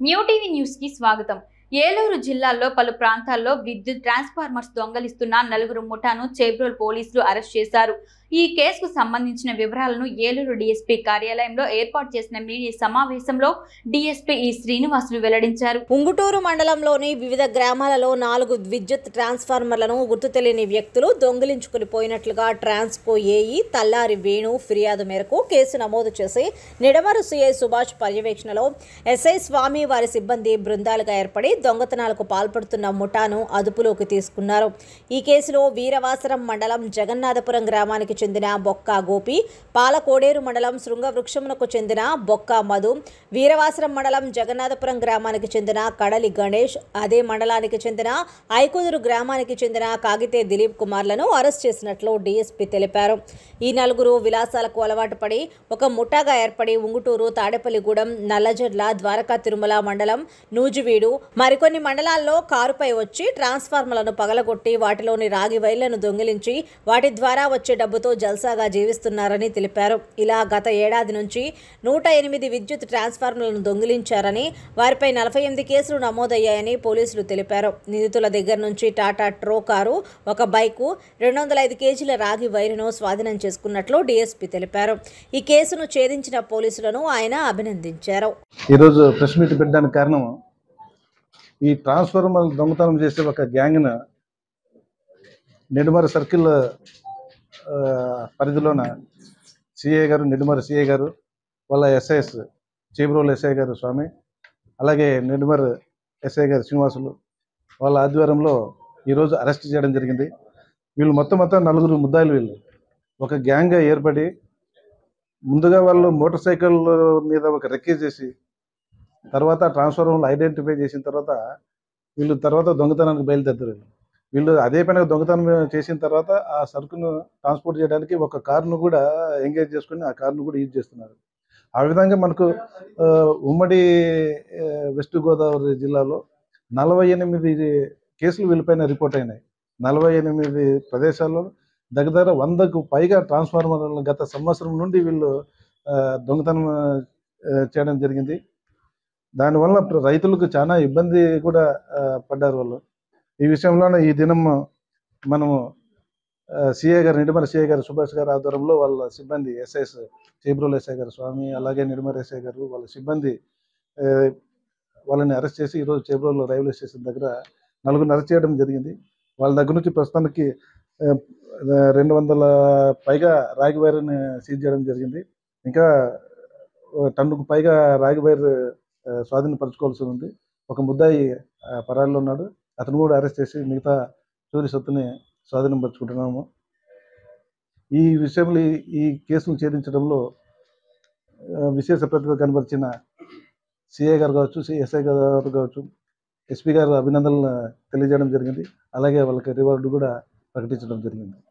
new TV news కి స్వాగతం ఏలూరు జిల్లాలో పలు ప్రాంతాల్లో విద్యుత్ ట్రాన్స్ఫార్మర్స్ దొంగలిస్తున్న నలుగురు ముఠాను చేబ్రోల్ పోలీసులు అరెస్ట్ చేశారు ఈ కేసుకు సంబంధించిన వివరాలను ఏలూరు డీఎస్పీ కార్యాలయంలో ఏర్పాటు చేసిన మీడియా సమావేశంలో డీఎస్పీ ఈ శ్రీనివాసులు వెల్లడించారు ఉంగుటూరు మండలంలోని వివిధ గ్రామాలలో నాలుగు విద్యుత్ ట్రాన్స్ఫార్మర్లను గుర్తు తెలియని వ్యక్తులు దొంగిలించుకుని పోయినట్లుగా ట్రాన్స్కో ఏఈ తల్లారి వేణు ఫిర్యాదు మేరకు కేసు నమోదు చేసి నిడమరు సిఐ సుభాష్ పర్యవేక్షణలో ఎస్ఐ స్వామి వారి సిబ్బంది బృందాలుగా ఏర్పడి దొంగతనాలకు పాల్పడుతున్న ముఠాను అదుపులోకి తీసుకున్నారు ఈ కేసులో వీరవాసరం మండలం జగన్నాథపురం గ్రామానికి చెందిన బొక్క గోపి పాలకోడేరు మండలం శృంగవృక్షమునకు చెందిన బొక్క మధు వీరవాసరం మండలం జగన్నాథపురం గ్రామానికి చెందిన కడలి గణేష్ అదే మండలానికి చెందిన ఐకుదురు గ్రామానికి చెందిన కాగితే దిలీప్ కుమార్లను అరెస్ట్ చేసినట్లు డీఎస్పీ తెలిపారు ఈ నలుగురు విలాసాలకు అలవాటు పడి ఒక ముఠాగా ఏర్పడి ఉంగుటూరు తాడేపల్లిగూడెం నల్లజర్ల ద్వారకా తిరుమల మండలం నూజివీడు మరికొన్ని మండలాల్లో కారుపై వచ్చి ట్రాన్స్ఫార్మర్లను పగలగొట్టి వాటిలోని రాగి వైర్లను దొంగిలించి వాటి ద్వారా వచ్చే డబ్బుతో జల్సాగా జీవిస్తున్నారని తెలిపారు ఇలా గత ఏడాది నుంచి నూట ఎనిమిది విద్యుత్ ట్రాన్స్ఫార్మర్లను దొంగిలించారని వారిపై నలభై ఎనిమిది కేసులు నమోదయ్యాయని పోలీసులు తెలిపారు నిందితుల దగ్గర నుంచి టాటా ట్రో కారు ఒక బైకు రెండు వందల ఐదు కేజీల రాగి వైరును స్వాధీనం చేసుకున్నట్లు డీఎస్పీ తెలిపారు ఈ కేసును ఛేదించిన పోలీసులను ఆయన అభినందించారు ఈరోజు ప్రెస్ మీట్ పెట్టడానికి కారణం ఈ ట్రాన్స్ఫార్మర్ దొంగతనం చేసే ఒక గ్యాంగ్ను నెడుమర సర్కిల్ ఆ, పరిధిలోన సిఏ గారు నెడుమర సిఏ గారు వాళ్ళ ఎస్ఐఎస్ చీబ్రోల్ ఎస్ఐ గారు స్వామి అలాగే నెడుమర ఎస్ఐ గారు శ్రీనివాసులు వాళ్ళ ఆధ్వర్యంలో ఈరోజు అరెస్ట్ చేయడం జరిగింది వీళ్ళు మొత్తం మొత్తం నలుగురు ముద్దాయిలు వీళ్ళు ఒక గ్యాంగ్గా ఏర్పడి ముందుగా వాళ్ళు మోటార్ సైకిల్ మీద ఒక రెక్కే చేసి తర్వాత ట్రాన్స్ఫార్మర్లు ఐడెంటిఫై చేసిన తర్వాత వీళ్ళు తర్వాత దొంగతనానికి బయలుదేరుతారు వీళ్ళు వీళ్ళు అదే పైన దొంగతనం చేసిన తర్వాత ఆ సరుకును ట్రాన్స్పోర్ట్ చేయడానికి ఒక కారును కూడా ఎంగేజ్ చేసుకుని ఆ కారును కూడా యూజ్ చేస్తున్నారు ఆ విధంగా మనకు ఆ, ఉమ్మడి ఆ, వెస్ట్ గోదావరి జిల్లాలో నలభై ఎనిమిది కేసులు వీళ్ళపైన రిపోర్ట్ అయినాయి నలభై ఎనిమిది ప్రదేశాల్లో దగ్గర వందకు పైగా ట్రాన్స్ఫార్మర్లను గత సంవత్సరం నుండి వీళ్ళు ఆ, దొంగతనం ఆ, చేయడం జరిగింది దానివల్ల ప్ర- రైతులకు చాలా ఇబ్బంది కూడా ఆ, పడ్డారు వాళ్ళు ఈ విషయంలోనే ఈ దినం మనము సిఏ గారు నిడమల సిఏ గారు సుభాష్ గారు ఆధ్వర్యంలో వాళ్ళ సిబ్బంది ఎస్ఐఎస్ చేబ్రోల్ ఎస్ఐ గారు స్వామి అలాగే నిడమల ఎస్ఐ గారు వాళ్ళ సిబ్బంది ఆ, వాళ్ళని అరెస్ట్ చేసి ఈరోజు చేబ్రోల్ రైల్వే స్టేషన్ దగ్గర నలుగురిని అరెస్ట్ చేయడం జరిగింది వాళ్ళ దగ్గర నుంచి ప్రస్తుతానికి ఆ, రెండు వందల పైగా రాగి వైర్ని సీజ్ చేయడం జరిగింది ఇంకా ఆ, టన్నుకు పైగా రాగి వైర్ ఆ, స్వాధీనపరచుకోవాల్సి ఉంది ఒక ముద్దాయి ఆ, పరారిలో ఉన్నాడు అతను కూడా అరెస్ట్ చేసి మిగతా చోరీ సొత్తుని స్వాధీనం పరుచుకుంటున్నాము ఈ విషయంలో ఈ- ఈ కేసును ఛేదించడంలో ఆ, విశేష ప్రతిభ కనబరిచిన సిఐ గారు కావచ్చు సిఎస్ఐ గారు కావచ్చు ఎస్పీ గారు అభినందనలు తెలియజేయడం జరిగింది అలాగే వాళ్ళకి రివార్డు కూడా ప్రకటించడం జరిగింది